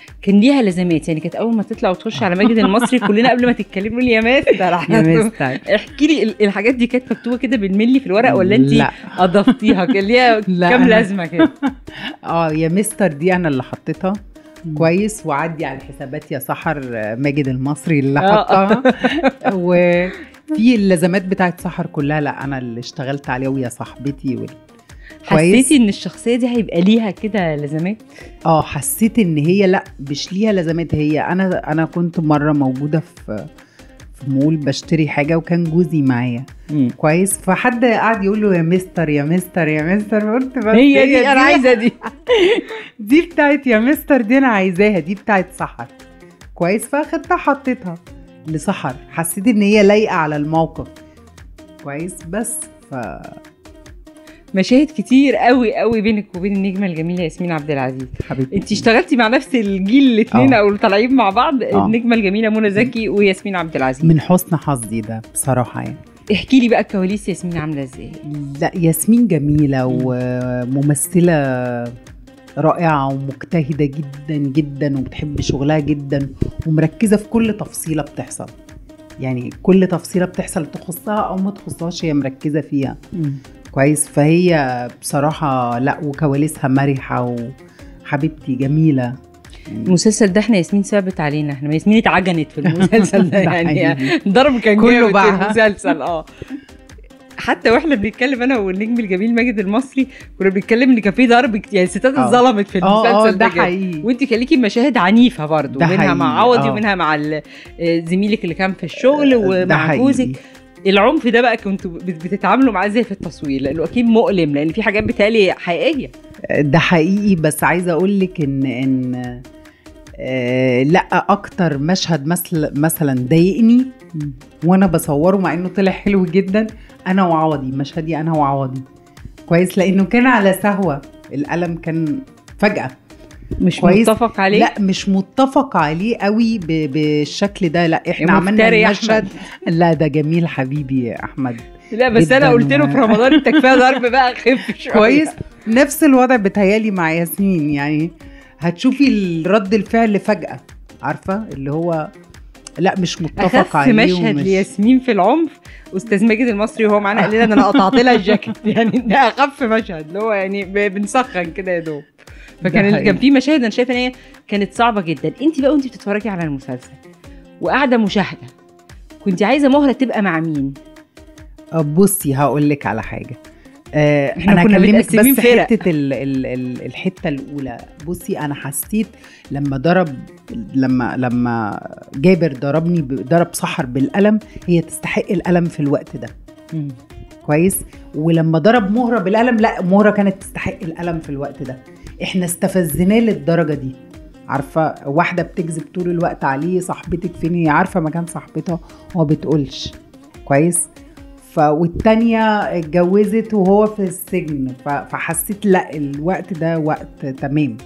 كان ليها لازمات يعني كانت اول ما تطلع وتخش على ماجد المصري كلنا قبل ما تتكلم نقول يا ماستر يا مستر احكي لي ال- الحاجات دي كانت مكتوبه كده بالملي في الورق ولا انت لا اضفتيها كان ليها لا، كام أنا- لازمه كده اه يا مستر دي انا اللي حطيتها مم. كويس وعدي على الحسابات يا سحر آه، ماجد المصري اللي آه. حطها وفي اللازمات بتاعت سحر كلها لا انا اللي اشتغلت عليها ويا صاحبتي وال... كويس. حسيتي ان الشخصيه دي هيبقى ليها كده لازمات اه حسيت ان هي لا مش ليها لازمات هي انا انا كنت مره موجوده في في مول بشتري حاجه وكان جوزي معايا كويس فحد قعد يقول له يا مستر يا مستر يا مستر قلت بس هي دي انا عايزه دي دي بتاعت يا مستر دي انا عايزاها دي بتاعت سحر كويس فاخدتها حطيتها لسحر حسيت ان هي لايقه على الموقف كويس بس ف مشاهد كتير قوي قوي بينك وبين النجمه الجميله ياسمين عبد العزيز حبيبتي انت اشتغلتي مع نفس الجيل الاثنين آه. او اللي طالعين مع بعض آه. النجمه الجميله منى زكي وياسمين عبد العزيز من حسن حظي ده بصراحه يعني احكي لي بقى كواليس ياسمين عامله ازاي لا ياسمين جميله وممثله رائعه ومجتهده جدا جدا وبتحب شغلها جدا ومركزه في كل تفصيله بتحصل يعني كل تفصيله بتحصل تخصها او ما تخصهاش هي مركزه فيها كويس فهي بصراحة لا وكواليسها مرحة وحبيبتي جميلة المسلسل ده احنا ياسمين ثابت علينا احنا ياسمين اتعجنت في المسلسل ده ده يعني حقيقي. ضرب كان كله جامد في باعها. المسلسل اه حتى واحنا بنتكلم انا والنجم الجميل ماجد المصري كنا بنتكلم ان كان في ضرب كت- يعني الستات آه. اتظلمت في اه اه المسلسل ده ده جامد. حقيقي وانت كان ليكي مشاهد عنيفه برضو ده منها حقيقي، مع عوضي آه. ومنها مع ال- آه، زميلك اللي كان في الشغل ده ومع حقيقي. جوزك العنف ده بقى كنتوا بت- بتتعاملوا معاه ازاي في التصوير لانه اكيد مؤلم لان في حاجات بتالي حقيقيه ده حقيقي بس عايزة اقول لك ان ان آه لا اكتر مشهد مثل مثلا ضايقني وانا بصوره مع انه طلع حلو جدا انا وعوضي مشهدي انا وعوضي كويس لانه كان على سهوة القلم كان فجأة مش كويس. متفق عليه لا مش متفق عليه قوي ب- بالشكل ده لا احنا يا عملنا مفتري يا المشهد أحمد. لا ده جميل حبيبي يا احمد لا بس انا جداً قلت له و- في رمضان انت كفايه ضرب بقى خف شويه كويس نفس الوضع بتهيالي مع ياسمين يعني هتشوفي رد الفعل فجأة عارفة اللي هو لا مش متفق اخف عليه مشهد ومش- لياسمين في العنف استاذ ماجد المصري وهو معانا قال لنا ده انا قطعت لها الجاكيت يعني ده اخف مشهد اللي هو يعني ب- بنسخن كده يا دوب فكان ده ال- حقيقي. كان في مشاهد انا شايفه ان هي كانت صعبه جدا انت بقى وانت بتتفرجي على المسلسل وقاعده مشاهده كنت عايزه مهره تبقى مع مين آه، بصي هقول لك على حاجة آه إحنا انا كنا اكلمك متقسمين بس فرق. حته ال ال ال الحته الاولى بصي انا حسيت لما ضرب لما لما جابر ضربني ب- ضرب سحر بالقلم هي تستحق القلم في الوقت ده كويس ولما ضرب مهره بالقلم لا مهره كانت تستحق القلم في الوقت ده احنا استفزناه للدرجه دي عارفه واحده بتكذب طول الوقت عليه صاحبتك فين هي عارفه مكان صاحبتها وما بتقولش كويس ف والتانية اتجوزت وهو في السجن ف- فحسيت لا الوقت ده وقت تمام